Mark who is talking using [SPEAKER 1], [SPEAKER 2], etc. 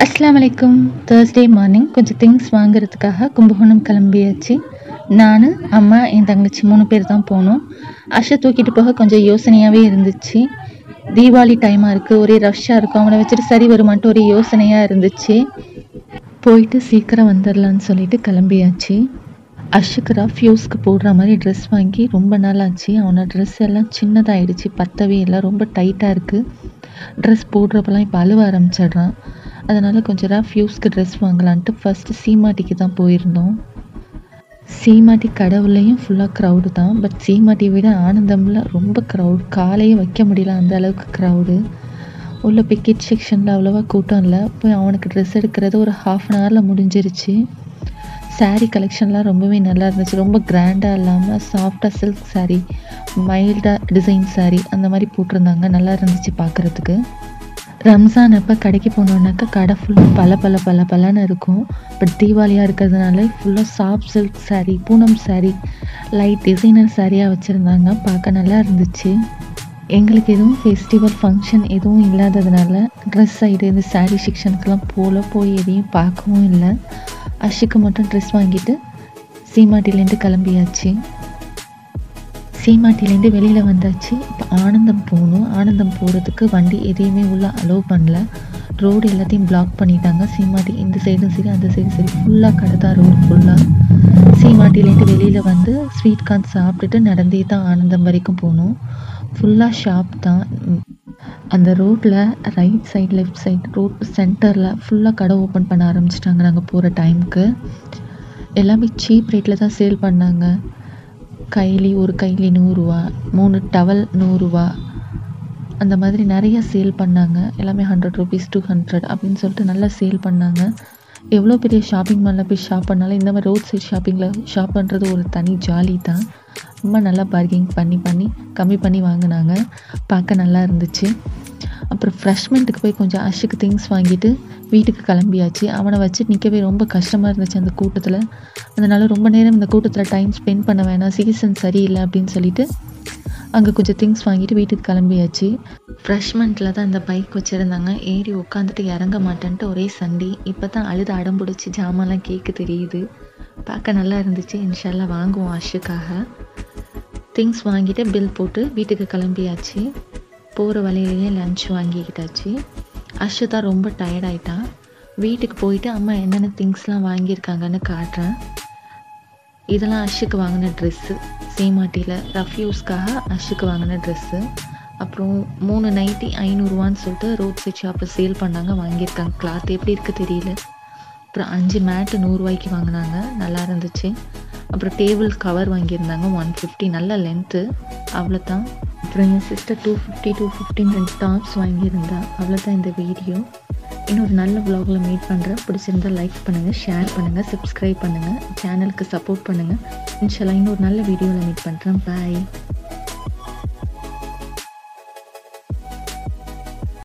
[SPEAKER 1] அஸ்ஸலாமு அலைக்கும் Thursday morning கொஞ்சம் திங்ஸ் வாங்குறதுக்காக கும்பகோணம் கிளம்பியாச்சு நான் அம்மா என் தங்கச்சி மூணு பேர் தான் போனோம் அஷை தூக்கிட்டு போக கொஞ்சம் யோசனையாகவே இருந்துச்சு தீபாவளி டைமாக இருக்குது ஒரே ரஷ்ஷாக இருக்கும் அவனை வச்சுட்டு சரி வருமான்ட்டு ஒரே யோசனையாக இருந்துச்சு போயிட்டு சீக்கிரம் வந்துடலான்னு சொல்லிட்டு கிளம்பியாச்சு அஷுக்கு ரஃப் யூஸ்க்கு போடுற மாதிரி ட்ரெஸ் வாங்கி ரொம்ப நாள் ஆச்சு அவனோட ட்ரெஸ் எல்லாம் சின்னதாயிடுச்சு பத்தவே இல்லை ரொம்ப டைட்டாக இருக்குது ட்ரெஸ் போடுறப்பெல்லாம் இப்போ அழுவ ஆரம்பிச்சிடுறான் அதனால் கொஞ்சம் ரஃப் யூஸ்க்கு ட்ரெஸ் வாங்கலான்ட்டு ஃபஸ்ட்டு சீமாட்டிக்கு தான் போயிருந்தோம் சீமாட்டி கடவுளையும் ஃபுல்லாக க்ரௌடு தான் பட் சீமாட்டியை விட ஆனந்தமில் ரொம்ப க்ரௌட் காலையே வைக்க முடியல அந்த அளவுக்கு க்ரௌடு உள்ள போய் கிட் செக்ஷனில் அவ்வளோவா கூட்டம் இல்லை போய் அவனுக்கு ட்ரெஸ் எடுக்கிறது ஒரு ஹாஃப் அன் ஹவரில் முடிஞ்சிருச்சு saree கலெக்ஷன்லாம் ரொம்பவே நல்லா இருந்துச்சு ரொம்ப கிராண்டாக இல்லாமல் சாஃப்டாக சில்க் saree மைல்டாக டிசைன் saree அந்த மாதிரி போட்டிருந்தாங்க நல்லா இருந்துச்சு பார்க்குறதுக்கு ரம்ஜான் அப்போ கடைக்கு போனோன்னாக்கா கடை ஃபுல்லாக பல பல பல பலன்னு இருக்கும் பட் தீபாவளியாக இருக்கிறதுனால ஃபுல்லாக soft silk saree Poonam saree light designer சாரியாக வச்சுருந்தாங்க பார்க்க நல்லா இருந்துச்சு எங்களுக்கு எதுவும் ஃபெஸ்டிவல் ஃபங்க்ஷன் எதுவும் இல்லாததுனால ட்ரெஸ் சைடு இந்த saree செக்ஷனுக்கெல்லாம் போல போய் எதையும் பார்க்கவும் இல்லை அஷுக்கு மட்டும் ட்ரெஸ் வாங்கிட்டு சீமாட்டிலேருந்து கிளம்பியாச்சு சீமாட்டிலேருந்து வெளியில் வந்தாச்சு இப்போ ஆனந்தம் போகணும் ஆனந்தம் போகிறதுக்கு வண்டி எதையுமே உள்ள அலோவ் பண்ணல ரோடு எல்லாத்தையும் பிளாக் பண்ணிட்டாங்க சீமாட்டி இந்த சைடும் சரி அந்த சைடும் சரி ஃபுல்லாக கடை தான் ரோடு ஃபுல்லாக சீமாட்டிலேருந்து வெளியில் வந்து ஸ்வீட் கார்ன் சாப்பிட்டுட்டு நடந்தே தான் ஆனந்தம் வரைக்கும் போகணும் ஃபுல்லாக ஷாப் தான் ம், அந்த ரோட்டில் right side left side road சென்டரில் ஃபுல்லாக கடை ஓப்பன் பண்ண ஆரம்பிச்சிட்டாங்க நாங்கள் போகிற டைமுக்கு எல்லாமே சீப் ரேட்டில் தான் சேல் பண்ணாங்க கைலி ஒரு கைலி நூறுரூவா மூணு டவல் நூறுரூவா அந்த மாதிரி நிறைய சேல் பண்ணாங்க எல்லாமே ஹண்ட்ரட் ருபீஸ் டூ ஹண்ட்ரட் அப்படின்னு சொல்லிட்டு நல்லா சேல் பண்ணாங்க எவ்வளோ பெரிய ஷாப்பிங் மாலில் போய் ஷாப் பண்ணாலும் இந்த மாதிரி ரோட் சைட் ஷாப்பிங்கில் ஷாப் பண்ணுறது ஒரு தனி ஜாலி தான் ரொம்ப நல்லா பார்கிங் பண்ணி பண்ணி கம்மி பண்ணி வாங்கினாங்க பார்க்க நல்லா இருந்துச்சு அப்புறம் ஃப்ரெஷ்மெண்ட்டுக்கு போய் கொஞ்சம் அஷுக்கு திங்ஸ் வாங்கிட்டு வீட்டுக்கு கிளம்பியாச்சு அவனை வச்சு நிற்கவே ரொம்ப கஷ்டமாக இருந்துச்சு அந்த கூட்டத்தில் அதனால ரொம்ப நேரம் இந்த கூட்டத்தில் டைம் ஸ்பெண்ட் பண்ண வேணாம் சீசன் சரியில்லை அப்படின்னு சொல்லிட்டு அங்கே கொஞ்சம் திங்ஸ் வாங்கிட்டு வீட்டுக்கு கிளம்பியாச்சு ஃப்ரெஷ்மெண்ட்டில் தான் இந்த பைக் வச்சுருந்தாங்க ஏறி உட்காந்துட்டு இறங்க மாட்டேன்ட்டு ஒரே சண்டே இப்போ தான் அழுது அடம் பிடிச்சி ஜாமான்லாம் கேட்க தெரியுது பார்க்க நல்லா இருந்துச்சு இன்ஷால்லா வாங்குவோம் அஷுக்காக திங்ஸ் வாங்கிட்டு பில் போட்டு வீட்டுக்கு கிளம்பியாச்சு போகிற வழியிலேயே லஞ்ச் வாங்கிக்கிட்டாச்சு அஷு தான் ரொம்ப tired ஆயிட்டான் வீட்டுக்கு போயிட்டு அம்மா என்னென்ன திங்ஸ்லாம் வாங்கியிருக்காங்கன்னு காட்டுறேன் இதெல்லாம் அஷுக்கு வாங்கின ட்ரெஸ்ஸு சேமாட்டியில் ரஃப் யூஸ்க்காக அஷுக்கு வாங்கின ட்ரெஸ்ஸு அப்புறம் மூணு நைட்டி ஐநூறுரூவான்னு சொல்லிட்டு ரோட் சைட் ஷாப்பில் சேல் பண்ணாங்க வாங்கியிருக்காங்க கிளாத் எப்படி இருக்குது தெரியல அப்புறம் அஞ்சு மேட்டு நூறுரூவாய்க்கு வாங்கினாங்க நல்லா இருந்துச்சு அப்புறம் டேபிள் கவர் வாங்கியிருந்தாங்க ஒன் ஃபிஃப்டி நல்ல லென்த்து அவ்வளோதான் அப்புறம் என் சிஸ்டர் டூ ஃபிஃப்டி டூ ஃபிஃப்டின் ரெண்டு டாப்ஸ் வாங்கியிருந்தா அவ்வளோதான் இந்த வீடியோ இன்னொரு நல்ல vlogல மீட் பண்ணுறேன் பிடிச்சிருந்தா லைக் பண்ணுங்கள் ஷேர் பண்ணுங்கள் சப்ஸ்கிரைப் பண்ணுங்கள் சேனலுக்கு சப்போர்ட் பண்ணுங்கள் இன்ஷால்லா இன்னொரு நல்ல வீடியோவில் மீட் பண்ணுறேன் பாய்